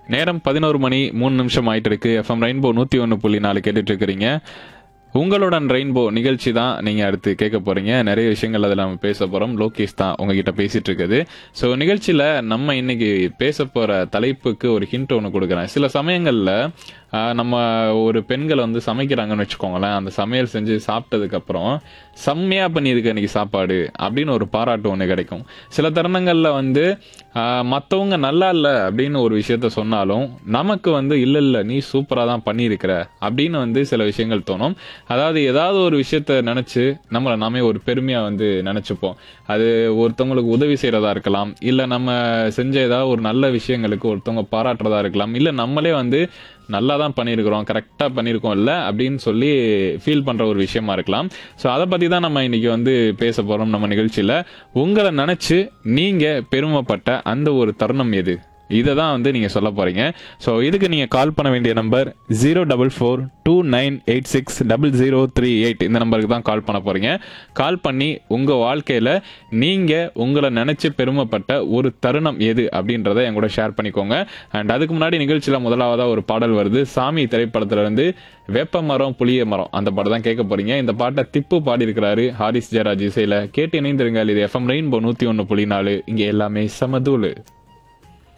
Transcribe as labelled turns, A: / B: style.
A: நேரம் பதினோரு மணி மூணு நிமிஷம் ஆயிட்டு இருக்கு எஃப்எம் ரெயின்போ நூற்றி ஒன்று புள்ளி நாலு கேட்டுட்டு இருக்கிறீங்க உங்களுடன் ரெயின்போ நிகழ்ச்சி தான் நீங்கள் அடுத்து கேட்க போறீங்க நிறைய விஷயங்கள் அதில் நம்ம பேச போகிறோம் லோகேஷ் தான் உங்ககிட்ட பேசிட்டு இருக்குது ஸோ நிகழ்ச்சியில் நம்ம இன்னைக்கு பேச போகிற தலைப்புக்கு ஒரு ஹிண்ட் ஒன்று கொடுக்குறேன் சில சமயங்களில் நம்ம ஒரு பெண்கள் வந்து சமைக்கிறாங்கன்னு வச்சுக்கோங்களேன் அந்த சமையல் செஞ்சு சாப்பிட்டதுக்கப்புறம் செம்மையாக பண்ணியிருக்கு இன்னைக்கு சாப்பாடு அப்படின்னு ஒரு பாராட்டு ஒன்று கிடைக்கும் சில தருணங்களில் வந்து மற்றவங்க நல்லா இல்லை அப்படின்னு ஒரு விஷயத்த சொன்னாலும் நமக்கு வந்து இல்லை இல்லை நீ சூப்பராக தான் பண்ணியிருக்கிற அப்படின்னு வந்து சில விஷயங்கள் தோணும் அதாவது ஏதாவது ஒரு விஷயத்த நினச்சி நம்மளை நாமே ஒரு பெருமையாக வந்து நினச்சிப்போம் அது ஒருத்தவங்களுக்கு உதவி செய்கிறதா இருக்கலாம் இல்லை நம்ம செஞ்ச ஏதாவது ஒரு நல்ல விஷயங்களுக்கு ஒருத்தவங்க பாராட்டுறதா இருக்கலாம் இல்லை நம்மளே வந்து நல்லா தான் பண்ணியிருக்கிறோம் கரெக்டாக பண்ணியிருக்கோம் இல்லை அப்படின்னு சொல்லி ஃபீல் பண்ணுற ஒரு விஷயமா இருக்கலாம் ஸோ அதை பற்றி தான் நம்ம இன்னைக்கு வந்து பேச போகிறோம் நம்ம நிகழ்ச்சியில் உங்களை நினச்சி நீங்கள் பெருமைப்பட்ட அந்த ஒரு தருணம் எது இதை தான் வந்து நீங்கள் சொல்ல போகிறீங்க ஸோ இதுக்கு நீங்கள் கால் பண்ண வேண்டிய number zero double four two nine eight six double zero three eight இந்த நம்பருக்கு தான் கால் பண்ண போகிறீங்க கால் பண்ணி உங்கள் வாழ்க்கையில் நீங்கள் உங்களை நினச்சி பெருமைப்பட்ட ஒரு தருணம் எது அப்படின்றத என் கூட ஷேர் பண்ணிக்கோங்க அண்ட் அதுக்கு முன்னாடி நிகழ்ச்சியில் முதலாவதாக ஒரு பாடல் வருது சாமி திரைப்படத்துல இருந்து வேப்ப மரம் புளிய மரம் அந்த பாட்டை தான் கேட்க போறீங்க இந்த பாட்டை திப்பு பாடியிருக்கிறாரு ஹாரிஸ் ஜெயராஜ் இசையில் கேட்டு இணைந்திருங்கள் இது எஃப்எம் ரெயின்போ நூற்றி ஒன்று புள்ளி நாலு இங்கே எல்லாமே சமதூளு